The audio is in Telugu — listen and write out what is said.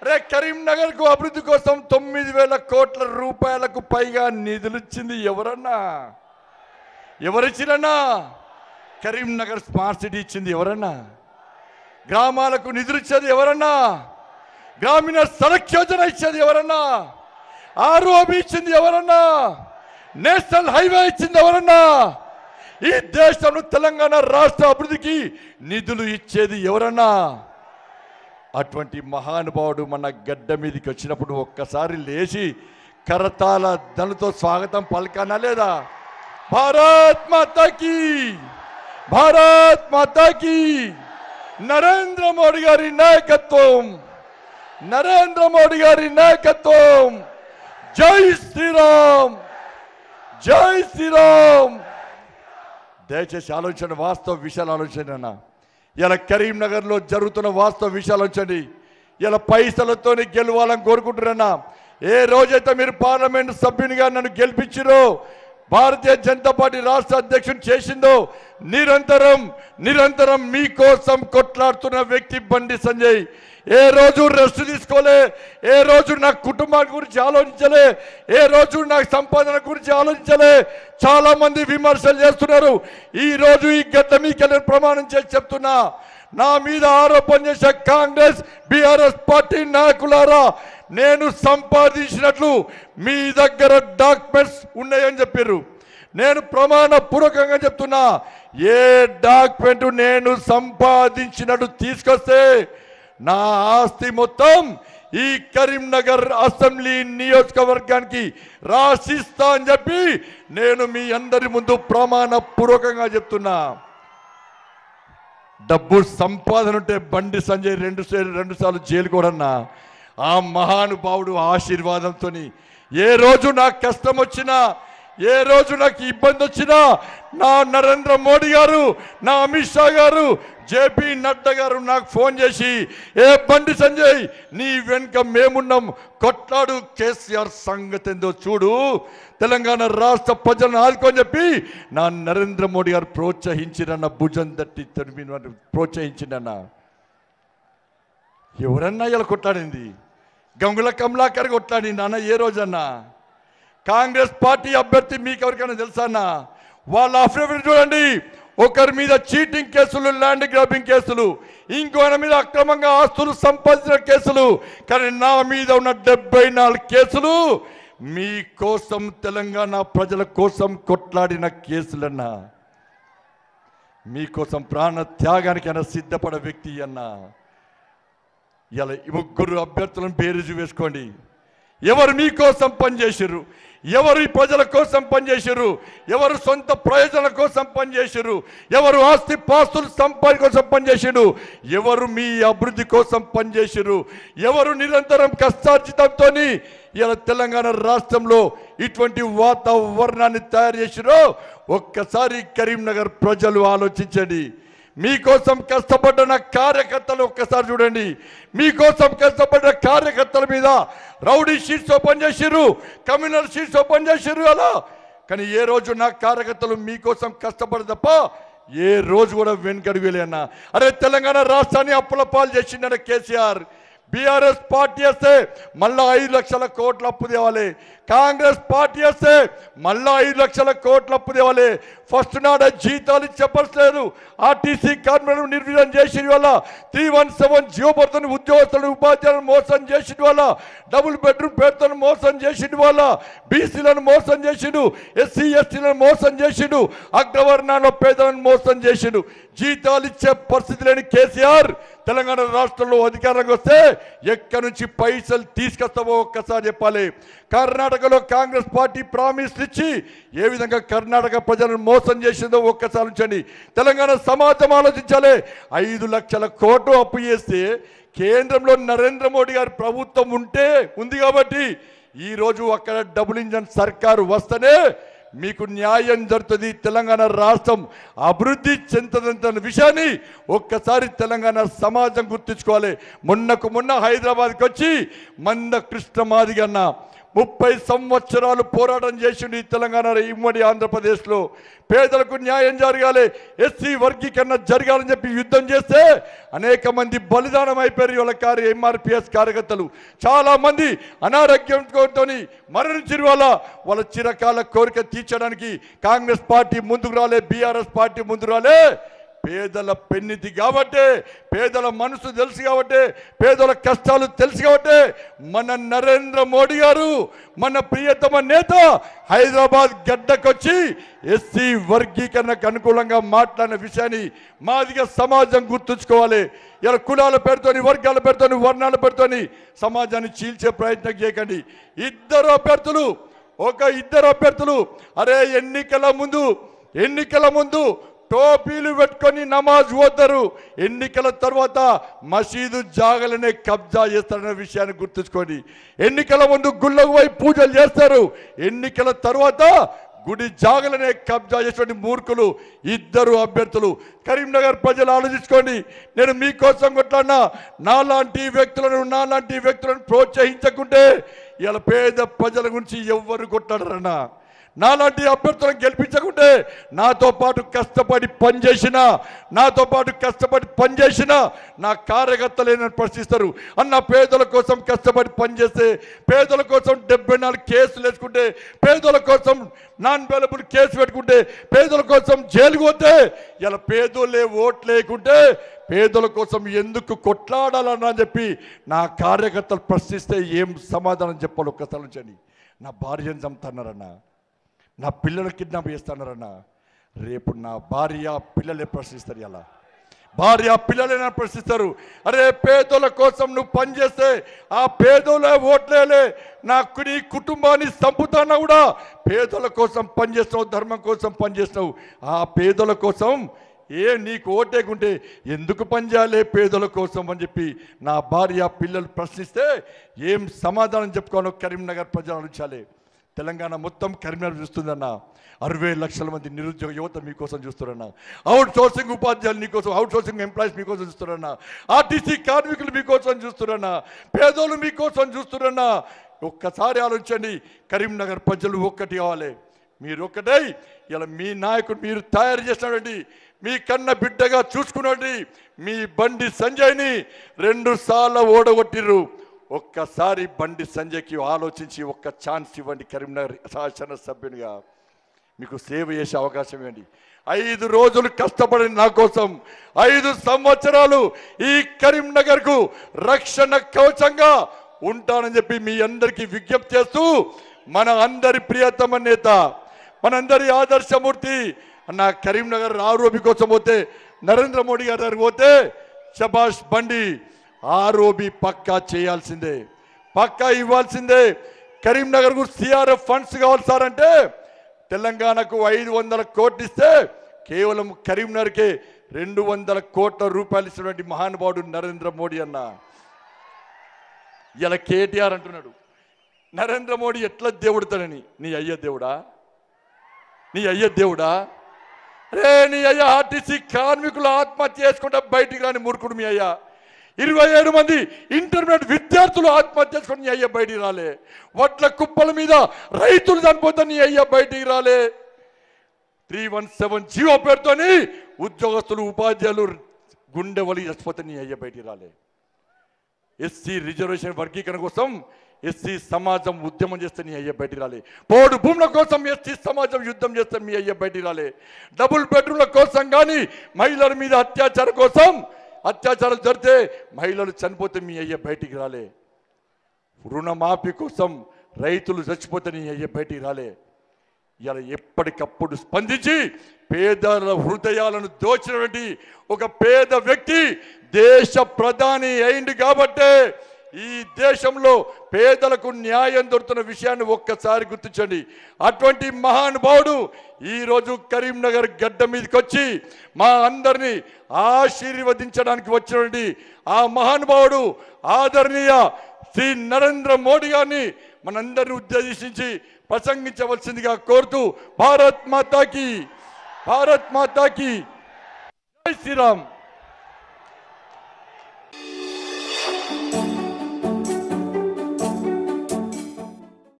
అరే కరీంనగర్ కు అభివృద్ధి కోసం తొమ్మిది వేల కోట్ల రూపాయలకు పైగా నిధులు ఇచ్చింది ఎవరన్నా ఎవరిచ్చిరన్నా కరీంనగర్ స్మార్ట్ సిటీ ఇచ్చింది ఎవరన్నా గ్రామాలకు నిధులు ఇచ్చేది ఎవరన్నా గ్రామీణ సడక్ యోజన ఇచ్చేది ఎవరన్నా ఆర్ఓబి ఇచ్చింది ఎవరన్నా నేషనల్ హైవే ఇచ్చింది ఎవరన్నా ఈ దేశంలో తెలంగాణ రాష్ట్ర అభివృద్ధికి నిధులు ఇచ్చేది ఎవరన్నా అటువంటి మహానుభావుడు మన గడ్డ మీదకి వచ్చినప్పుడు ఒక్కసారి లేచి కరతాల ధనుతో స్వాగతం పలకనా లేదా భారత్ మాతాకి భారత్ మాతాకి నరేంద్ర మోడీ గారి నాయకత్వం నరేంద్ర మోడీ గారి నాయకత్వం జై శ్రీరామ్ జై శ్రీరామ్ దయచేసి ఆలోచన వాస్తవ విషయాలు ఆలోచన అన్న ఇలా కరీంనగర్లో జరుగుతున్న వాస్తవ విషయాలు వచ్చండి ఇలా పైసలతోని గెలవాలని కోరుకుంటున్నా ఏ రోజైతే మీరు పార్లమెంట్ సభ్యునిగా నన్ను గెలిపించిరో భారతీయ జనతా పార్టీ రాష్ట్ర అధ్యక్షుడు చేసిందో నిరంతరం నిరంతరం మీకోసం కొట్లాడుతున్న వ్యక్తి బండి సంజయ్ ఏ రోజు రెస్ట్ తీసుకోలే ఏ రోజు నా కుటుంబాన్ని గురించి ఆలోచించలే ఏ రోజు నా సంపాదన గురించి ఆలోచించలే చాలా మంది విమర్శలు చేస్తున్నారు ఈ రోజు ఈ గడ్డ మీకెళ్ళి ప్రమాణం చేసి చెప్తున్నా నా మీద ఆరోపణ చేసే కాంగ్రెస్ బీఆర్ఎస్ పార్టీ నాయకులారా నేను సంపాదించినట్లు మీ దగ్గర డాక్యుమెంట్స్ ఉన్నాయని చెప్పారు నేను ప్రమాణ పూర్వకంగా చెప్తున్నా ఏ డాక్యుమెంట్ నేను సంపాదించినట్టు తీసుకొస్తే నా ఆస్తి మొత్తం ఈ కరీంనగర్ అసెంబ్లీ నియోజకవర్గానికి రాసిస్తా అని చెప్పి నేను మీ అందరి ముందు ప్రమాణ పూర్వకంగా చెప్తున్నా డబ్బు సంపాదన ఉంటే బండి సంజయ్ రెండు సార్లు రెండు సార్లు జైలు కూడా ఆ మహానుభావుడు ఆశీర్వాదంతో ఏ రోజు నాకు కష్టం వచ్చినా ఏ రోజు నాకు ఇబ్బంది వచ్చినా నా నరేంద్ర మోడీ గారు నా అమిత్ షా గారు జేపీ నడ్డా గారు నాకు ఫోన్ చేసి ఏ బండి సంజయ్ నీ వెనుక మేమున్నాం కొట్లాడు కేసీఆర్ సంగతి ఏందో చూడు తెలంగాణ రాష్ట్ర ప్రజలను ఆదుకొని చెప్పి నా నరేంద్ర మోడీ గారు ప్రోత్సహించిరన్న భుజం తట్టి తరిమి ప్రోత్సహించిండన్న ఎవరన్నా ఇలా కొట్లాడింది గంగుల కమలాకర్ కొట్లాడి నాన్న ఏ రోజన్నా కాంగ్రెస్ పార్టీ అభ్యర్థి మీకు ఎవరికైనా తెలుసా అన్న వాళ్ళ అఫిడవిట్ చూడండి ఒకరి మీద చీటింగ్ కేసులు ల్యాండ్ గ్రాబింగ్ కేసులు ఇంకోరి మీద అక్రమంగా ఆస్తులు సంపాదించిన కేసులు కానీ నా మీద ఉన్న డెబ్బై నాలుగు కేసులు మీకోసం తెలంగాణ ప్రజల కోసం కొట్లాడిన కేసులన్నా మీకోసం ప్రాణ త్యాగానికైనా సిద్ధపడ వ్యక్తి అన్నా ఇలా ఈ ముగ్గురు అభ్యర్థులను బేరుజు వేసుకోండి ఎవరు మీకోసం పనిచేసారు ఎవరు ఈ ప్రజల కోసం పనిచేసారు ఎవరు సొంత ప్రయోజనాల కోసం పనిచేసారు ఎవరు ఆస్తి పాస్తులు సంపాదన కోసం పనిచేసారు ఎవరు మీ అభివృద్ధి కోసం పనిచేసారు ఎవరు నిరంతరం కష్టార్జితంతో ఇలా తెలంగాణ రాష్ట్రంలో ఇటువంటి వాతావరణాన్ని తయారు చేసిరో ఒక్కసారి కరీంనగర్ ప్రజలు ఆలోచించండి మీకోసం కష్టపడ్డ నా కార్యకర్తలు ఒక్కసారి చూడండి మీకోసం కష్టపడ్డ కార్యకర్తల మీద రౌడీ షీట్స్ ఓపెన్ చేసిర్రు కమ్యూనల్ షీట్స్ ఓపెన్ చేసిర్రు అలా కానీ ఏ రోజు నా కార్యకర్తలు మీకోసం కష్టపడి తప్ప ఏ రోజు కూడా వెనుకడుగు వెళ్ళి అన్న అరే తెలంగాణ రాష్ట్రాన్ని అప్పుల పాలు చేసిండన్న కేసీఆర్ బీఆర్ఎస్ పార్టీ వస్తే మళ్ళా ఐదు లక్షల కోట్ల అప్పు తేవాలి కాంగ్రెస్ పార్టీ వస్తే మళ్ళా ఐదు లక్షల కోట్ల అప్పు తేవాలి ఫస్ట్ నాడ జీతాలు చెప్పట్లేదు ఆర్టీసీ కార్మికులను నిర్వీర్యం చేసిన వల్ల త్రీ వన్ సెవెన్ జియో పడుతున్న ఉద్యోగస్తులను ఉపాధ్యాయులను మోసం చేసిన వల్ల డబుల్ బెడ్రూమ్ పేరుతో మోసం చేసిన వల్ల బీసీలను మోసం చేసిండు ఎస్సీ ఎస్టీలను మోసం చేసిండు అగ్రవర్ణాల్లో పేదలను మోసం చేసిండు జీతాలు ఇచ్చే పరిస్థితి లేని కేసీఆర్ తెలంగాణ రాష్ట్రంలో అధికారంలోకి వస్తే ఎక్కడి నుంచి పైసలు తీసుకొస్తావో ఒక్కసారి చెప్పాలి కర్ణాటకలో కాంగ్రెస్ పార్టీ ప్రామిస్ ఇచ్చి ఏ విధంగా కర్ణాటక ప్రజలను మోసం చేసిందో ఒక్కసారి ఉంచండి తెలంగాణ సమాజం ఆలోచించాలి ఐదు లక్షల కోట్లు అప్పు చేస్తే కేంద్రంలో నరేంద్ర మోడీ గారి ప్రభుత్వం ఉంటే ఉంది కాబట్టి ఈ రోజు అక్కడ డబుల్ ఇంజన్ సర్కారు వస్తేనే మీకు న్యాయం జరుగుతుంది తెలంగాణ రాష్ట్రం అభివృద్ధి చెందుతుందన్న విషయాన్ని ఒక్కసారి తెలంగాణ సమాజం గుర్తుంచుకోవాలి మొన్నకు మొన్న హైదరాబాద్కి వచ్చి మంద కృష్ణ మాదిగన్న ముప్పై సంవత్సరాలు పోరాటం చేసిండు ఈ తెలంగాణ ఇమ్మడి ఆంధ్రప్రదేశ్లో పేదలకు న్యాయం జరగాలి ఎస్సీ వర్గీకరణ జరగాలని చెప్పి యుద్ధం చేస్తే అనేక మంది బలిదానం అయిపోయారు వాళ్ళ కార్య ఎంఆర్పిఎస్ కార్యకర్తలు చాలా మంది అనారోగ్యంతో మరణించిన వాళ్ళ వాళ్ళ చిరకాల కోరిక తీర్చడానికి కాంగ్రెస్ పార్టీ ముందుకు రాలే బీఆర్ఎస్ పార్టీ ముందుకు రాలే పేదల పెన్నిధి కాబట్టే పేదల మనసు తెలుసు కాబట్టే పేదల కష్టాలు తెలుసు కాబట్టే మన నరేంద్ర మోడీ గారు మన ప్రియతమ నేత హైదరాబాద్ గడ్డకొచ్చి ఎస్సీ వర్గీకరణకు అనుకూలంగా మాట్లాడిన విషయాన్ని మాదిగా సమాజం గుర్తుంచుకోవాలి ఇలా కులాల పేరుతోని వర్గాల పేరుతోని వర్ణాల పేరుతోని సమాజాన్ని చీల్చే ప్రయత్నం చేయకండి ఇద్దరు అభ్యర్థులు ఒక ఇద్దరు అభ్యర్థులు అరే ఎన్నికల ముందు ఎన్నికల ముందు టోపీలు పెట్టుకొని నమాజ్ పోతారు ఎన్నికల తర్వాత మసీదు జాగలనే కబ్జా చేస్తారనే విషయాన్ని గుర్తుంచుకోండి ఎన్నికల ముందు గుళ్ళకు పోయి పూజలు చేస్తారు ఎన్నికల తర్వాత గుడి జాగలనే కబ్జా చేసినటువంటి మూర్ఖులు ఇద్దరు అభ్యర్థులు కరీంనగర్ ప్రజలు ఆలోచించుకోండి నేను మీకోసం కొట్లాడినా నాలాంటి వ్యక్తులను నాలాంటి వ్యక్తులను ప్రోత్సహించకుంటే ఇలా పేద ప్రజల గురించి ఎవ్వరు కొట్లాడరన్నా నాలాంటి అభ్యర్థులను గెలిపించకుంటే నాతో పాటు కష్టపడి పనిచేసిన నాతో పాటు కష్టపడి పనిచేసిన నా కార్యకర్తలే నన్ను ప్రశ్నిస్తారు అన్న పేదల కోసం కష్టపడి పనిచేస్తే పేదల కోసం డెబ్బై నాలుగు కేసులు వేసుకుంటే పేదల కోసం నాన్ అవైలబుల్ కేసు పెట్టుకుంటే పేదల కోసం జైలుకు పోతే ఇలా పేదోళ్ళే ఓట్లు లేకుంటే పేదల కోసం ఎందుకు కొట్లాడాలన్నా చెప్పి నా కార్యకర్తలు ప్రశ్నిస్తే ఏం సమాధానం చెప్పాలి ఒక్కసారి నుంచండి నా భార్యను చంపుతున్నారన్నా నా పిల్లలు కిడ్నాప్ చేస్తున్నారన్న రేపు నా భార్య పిల్లలే ప్రశ్నిస్తారు ఇలా భార్య పిల్లలే నన్ను ప్రశ్నిస్తారు అరే పేదల కోసం నువ్వు పనిచేస్తే ఆ పేదోళ్ళ ఓట్లేలే నా నీ కుటుంబాన్ని చంపుతానా కూడా పేదల కోసం పనిచేస్తావు ధర్మం కోసం పనిచేస్తావు ఆ పేదల కోసం ఏ నీకు ఓటేకుంటే ఎందుకు పనిచేయాలి పేదల కోసం అని చెప్పి నా భార్య పిల్లలు ప్రశ్నిస్తే ఏం సమాధానం చెప్పుకోను కరీంనగర్ ప్రజలు ఆలోచించాలి తెలంగాణ మొత్తం కరీంనగర్ చూస్తుందన్న అరవై లక్షల మంది నిరుద్యోగ యువత మీకోసం చూస్తారన్న అవుట్ సోర్సింగ్ ఉపాధ్యాయులు మీకోసం అవుట్ సోర్సింగ్ ఎంప్లాయీస్ మీకోసం చూస్తారన్న ఆర్టీసీ కార్మికులు మీకోసం చూస్తారన్న పేదోళ్ళు మీకోసం చూస్తారన్న ఒక్కసారి ఆలోచించండి కరీంనగర్ ప్రజలు ఒక్కటి కావాలి మీరు ఒక్కటై ఇలా మీ నాయకుడు మీరు తయారు చేసినటువంటి మీ కన్న బిడ్డగా చూసుకున్నటువంటి మీ బండి సంజయ్ని రెండు సార్లు ఓడగొట్టిర్రు ఒక్కసారి బండి సంజయ్కి ఆలోచించి ఒక్క ఛాన్స్ ఇవ్వండి కరీంనగర్ శాసన సభ్యునిగా మీకు సేవ చేసే అవకాశం ఇవ్వండి ఐదు రోజులు కష్టపడిన నా కోసం ఐదు సంవత్సరాలు ఈ కరీంనగర్కు రక్షణ కవచంగా ఉంటానని చెప్పి మీ అందరికీ విజ్ఞప్తి చేస్తూ మన అందరి ప్రియతమ నేత మనందరి ఆదర్శమూర్తి నా కరీంనగర్ ఆరోపి కోసం పోతే నరేంద్ర మోడీ గారి దగ్గరికి పోతే శబాష్ బండి ఆరోబి పక్కా చేయాల్సిందే పక్కా ఇవ్వాల్సిందే కరీంనగర్కు సిఆర్ఎఫ్ ఫండ్స్ కావాలి సార్ అంటే తెలంగాణకు ఐదు వందల కోట్లు ఇస్తే కేవలం కరీంనగర్కే రెండు వందల కోట్ల రూపాయలు ఇచ్చినటువంటి మహానుభావుడు నరేంద్ర మోడీ అన్న ఇలా కేటీఆర్ అంటున్నాడు నరేంద్ర మోడీ ఎట్లా దేవుడుతాడని నీ అయ్య దేవుడా నీ అయ్య దేవుడా రే నీ అయ్య ఆర్టీసీ కార్మికులు ఆత్మహత్య చేసుకుంటే బయటికి రాని మూర్ఖుడు మీ అయ్యా ఇరవై ఏడు మంది ఇంటర్మీడియట్ విద్యార్థులు ఆత్మహత్య చేసుకుని నీ అయ్య బయటికి రాలే వడ్ల కుప్పల మీద రైతులు చనిపోతే నీ అయ్య బయటికి రాలే త్రీ వన్ సెవెన్ జీవో పేరుతోని ఉద్యోగస్తులు ఉపాధ్యాయులు గుండె వలి చచ్చిపోతే నీ అయ్య బయటికి రాలే ఎస్సీ రిజర్వేషన్ వర్గీకరణ కోసం ఎస్సీ సమాజం ఉద్యమం చేస్తే నీ అయ్య బయటికి రాలే పోడు భూముల కోసం ఎస్సీ సమాజం యుద్ధం చేస్తే మీ అయ్య బయటికి రాలే డబుల్ బెడ్రూమ్ల కోసం కానీ మహిళల మీద అత్యాచారం కోసం అత్యాచారాలు జరిగితే మహిళలు చనిపోతే మీ అయ్య బయటికి రాలే రుణమాఫీ కోసం రైతులు చచ్చిపోతే నీ అయ్య బయటికి రాలే ఇలా ఎప్పటికప్పుడు స్పందించి పేదల హృదయాలను దోచినటువంటి ఒక పేద వ్యక్తి దేశ ప్రధాని అయింది కాబట్టే ఈ దేశంలో పేదలకు న్యాయం దొరుకుతున్న విషయాన్ని ఒక్కసారి గుర్తించండి అటువంటి మహానుభావుడు ఈరోజు కరీంనగర్ గడ్డ మీదకి వచ్చి మా అందరినీ ఆశీర్వదించడానికి వచ్చినటువంటి ఆ మహానుభావుడు ఆదరణీయ శ్రీ నరేంద్ర మోడీ గారిని మనందరిని ఉద్దేశించి ప్రసంగించవలసిందిగా కోరుతూ భారత్ మాతాకి భారత్ మాతాకి జై శ్రీరామ్